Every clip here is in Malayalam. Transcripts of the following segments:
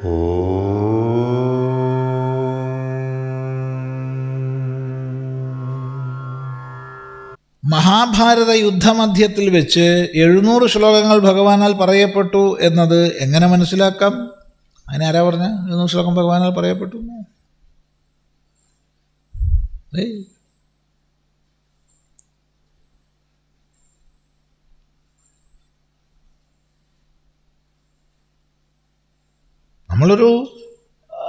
മഹാഭാരത യുദ്ധമധ്യത്തിൽ വെച്ച് എഴുന്നൂറ് ശ്ലോകങ്ങൾ ഭഗവാനാൽ പറയപ്പെട്ടു എന്നത് എങ്ങനെ മനസ്സിലാക്കാം അതിന് ആരാ പറഞ്ഞ എഴുന്നൂറ് ശ്ലോകം ഭഗവാനാൽ പറയപ്പെട്ടു എന്ന്? ഏയ്. നമ്മളൊരു ആ,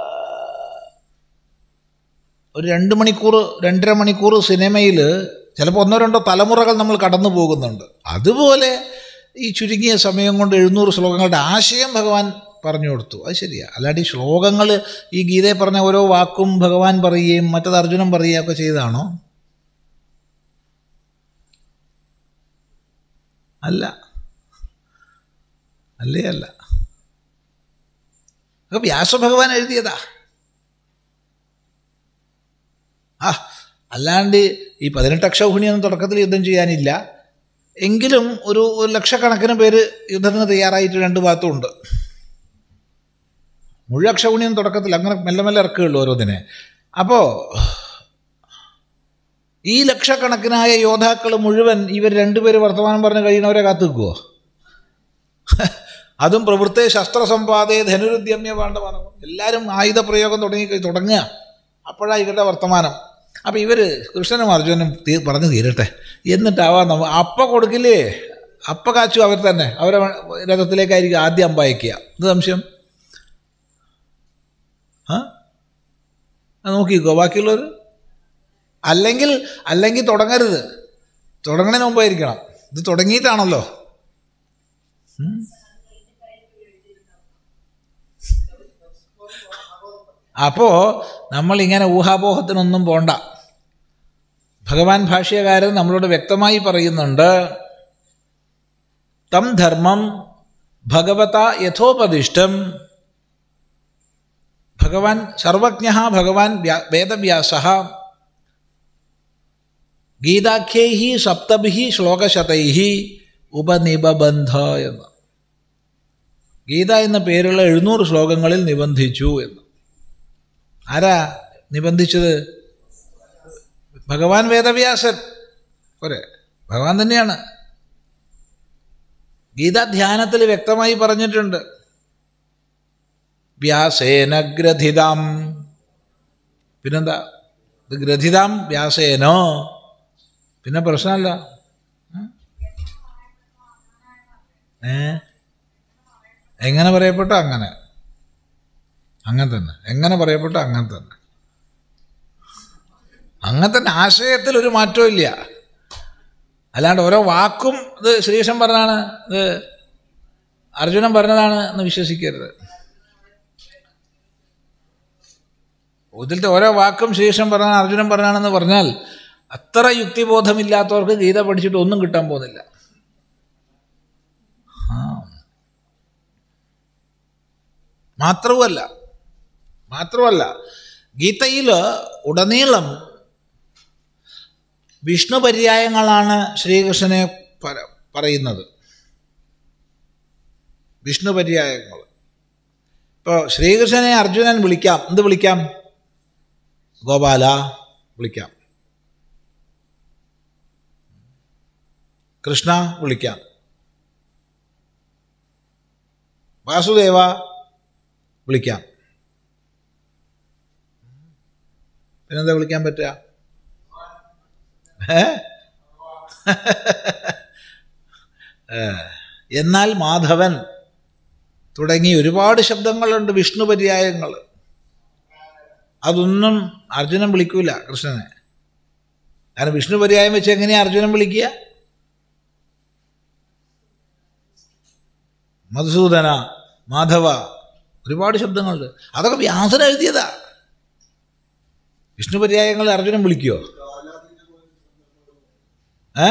ഒരു രണ്ട് മണിക്കൂർ രണ്ടര മണിക്കൂർ സിനിമയിൽ ചിലപ്പോൾ ഒന്നോ രണ്ടോ തലമുറകൾ നമ്മൾ കടന്നു പോകുന്നുണ്ട് അതുപോലെ ഈ ചുരുങ്ങിയ സമയം കൊണ്ട് എഴുന്നൂറ് ശ്ലോകങ്ങളുടെ ആശയം ഭഗവാൻ പറഞ്ഞു കൊടുത്തു അത് ശരിയാ അല്ലാണ്ട് ഈ ശ്ലോകങ്ങൾ ഈ ഗീതയിൽ പറഞ്ഞ ഓരോ വാക്കും ഭഗവാൻ പറയുകയും മറ്റത് അർജുനൻ പറയുകയും ഒക്കെ ചെയ്താണോ അല്ല അല്ലേ അല്ല അതൊക്കെ വ്യാസഭഗവാൻ എഴുതിയതാ ആ അല്ലാണ്ട് ഈ പതിനെട്ട് അക്ഷൗഹിണിയൊന്നും തുടക്കത്തിൽ യുദ്ധം ചെയ്യാനില്ല എങ്കിലും ഒരു ഒരു ലക്ഷക്കണക്കിന് പേര് യുദ്ധത്തിന് തയ്യാറായിട്ട് രണ്ട് ഭാഗത്തും ഉണ്ട് മുഴുവൻ അക്ഷൗഹിണിയൊന്നും തുടക്കത്തിൽ അങ്ങനെ മെല്ലെ മെല്ലെ ഇറക്കുകയുള്ളൂ ഓരോന്നിനെ അപ്പോൾ ഈ ലക്ഷക്കണക്കിനായ യോദ്ധാക്കൾ മുഴുവൻ ഇവർ രണ്ടുപേര് വർത്തമാനം പറഞ്ഞ് കഴിയുന്നവരെ കാത്തു നിൽക്കുമോ അതും പ്രവൃത്തെ ശസ്ത്രസമ്പാദേ ധനുരുദ്യമ്യ പാണ്ഡവാനം എല്ലാവരും ആയുധ പ്രയോഗം തുടങ്ങി തുടങ്ങുക അപ്പോഴാണ് ഇവരുടെ വർത്തമാനം അപ്പം ഇവർ കൃഷ്ണനും അർജുനും തീ പറഞ്ഞു തീരട്ടെ എന്നിട്ടാവാ നമ്മ അപ്പ കൊടുക്കില്ലേ അപ്പ കാച്ചു അവർ തന്നെ അവരെ രഥത്തിലേക്കായിരിക്കും ആദ്യം അമ്പയക്കുക എന്ത് സംശയം ആ അത് നോക്കിക്കോ ബാക്കിയുള്ളവർ അല്ലെങ്കിൽ അല്ലെങ്കിൽ തുടങ്ങരുത് തുടങ്ങണതിന് മുമ്പായിരിക്കണം ഇത് തുടങ്ങിയിട്ടാണല്ലോ അപ്പോൾ നമ്മളിങ്ങനെ ഊഹാപോഹത്തിനൊന്നും പോണ്ട ഭഗവാൻ ഭാഷ്യകാരൻ നമ്മളോട് വ്യക്തമായി പറയുന്നുണ്ട് തം ധർമ്മം ഭഗവത യഥോപദിഷ്ടം ഭഗവാൻ സർവജ്ഞ ഭഗവാൻ വ്യാ വേദവ്യാസ ഗീതാഖ്യൈ സപ്തഭി ശ്ലോകശതൈ ഉപനിബന്ധ എന്ന് ഗീത എന്ന പേരുള്ള എഴുന്നൂറ് ശ്ലോകങ്ങളിൽ നിബന്ധിച്ചു എന്ന് ആരാ നിബന്ധിച്ചത് ഭഗവാൻ വേദവ്യാസൻ പോരെ ഭഗവാൻ തന്നെയാണ് ഗീതാധ്യാനത്തിൽ വ്യക്തമായി പറഞ്ഞിട്ടുണ്ട് വ്യാസേന ഗ്രഥിതാം പിന്നെന്താ ഇത് ഗ്രഥിതാം വ്യാസേനോ പിന്നെ പ്രശ്നമല്ല ഉം? ഏ എങ്ങനെ പറയപ്പെട്ടോ അങ്ങനെ അങ്ങനെ തന്നെ എങ്ങനെ പറയപ്പെട്ടോ അങ്ങനെ തന്നെ അങ്ങനെ തന്നെ ആശയത്തിൽ ഒരു മാറ്റവും ഇല്ല അല്ലാണ്ട് ഓരോ വാക്കും ഇത് ശ്രീകൃഷ്ണൻ പറഞ്ഞതാണ് ഇത് അർജുനൻ പറഞ്ഞതാണ് എന്ന് വിശ്വസിക്കരുത് ഇതിലത്തെ ഓരോ വാക്കും ശ്രീകൃഷ്ണൻ പറഞ്ഞാണ് അർജുനൻ പറഞ്ഞാണെന്ന് പറഞ്ഞാൽ അത്ര യുക്തിബോധമില്ലാത്തവർക്ക് ഗീത പഠിച്ചിട്ട് ഒന്നും കിട്ടാൻ പോകുന്നില്ല ആ മാത്രവുമല്ല മാത്രമല്ല ഗീതയിൽ ഉടനീളം വിഷ്ണു പര്യായങ്ങളാണ് ശ്രീകൃഷ്ണനെ പര- പറയുന്നത് വിഷ്ണു പര്യായങ്ങൾ ഇപ്പോൾ ശ്രീകൃഷ്ണനെ അർജുനൻ വിളിക്കാം എന്ത് വിളിക്കാം ഗോപാല വിളിക്കാം കൃഷ്ണ വിളിക്കാം വാസുദേവ വിളിക്കാം പിന്നെന്താ വിളിക്കാൻ പറ്റുക ഏ? ഏ. എന്നാൽ മാധവൻ തുടങ്ങി ഒരുപാട് ശബ്ദങ്ങളുണ്ട് വിഷ്ണു പര്യായങ്ങൾ അതൊന്നും അർജുനൻ വിളിക്കൂല കൃഷ്ണനെ കാരണം വിഷ്ണു പര്യായം വെച്ച് എങ്ങനെയാ അർജുനൻ വിളിക്കുക മധുസൂദന മാധവ ഒരുപാട് ശബ്ദങ്ങളുണ്ട് അതൊക്കെ വ്യാസന എഴുതിയതാ വിഷ്ണു പര്യായങ്ങൾ അർജുനൻ വിളിക്കുവോ ഏ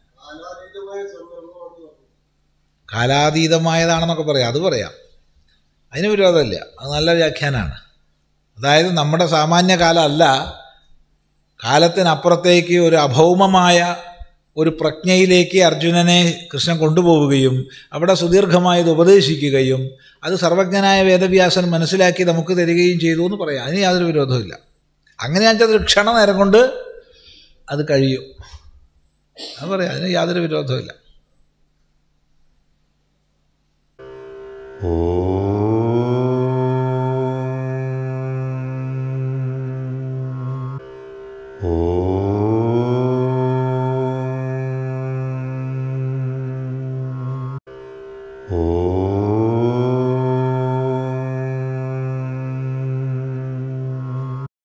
കാലാതീതമായതാണെന്നൊക്കെ പറയാം അത് പറയാം അതിന് വിരോധമില്ല അത് നല്ല വ്യാഖ്യാനമാണ് അതായത് നമ്മുടെ സാമാന്യ കാലമല്ല കാലത്തിനപ്പുറത്തേക്ക് ഒരു അഭൗമമായ ഒരു പ്രജ്ഞയിലേക്ക് അർജുനനെ കൃഷ്ണൻ കൊണ്ടുപോവുകയും അവിടെ സുദീർഘമായത് ഉപദേശിക്കുകയും അത് സർവജ്ഞനായ വേദവ്യാസൻ മനസ്സിലാക്കി നമുക്ക് തരികയും ചെയ്തു എന്ന് പറയാം അതിന് യാതൊരു വിരോധമില്ല അങ്ങനെയാണെന്ന് വെച്ചാൽ ഒരു ക്ഷണനേരം കൊണ്ട് അത് കഴിയും അത് പറയാം അതിന് യാതൊരു വിരോധമില്ല ഓ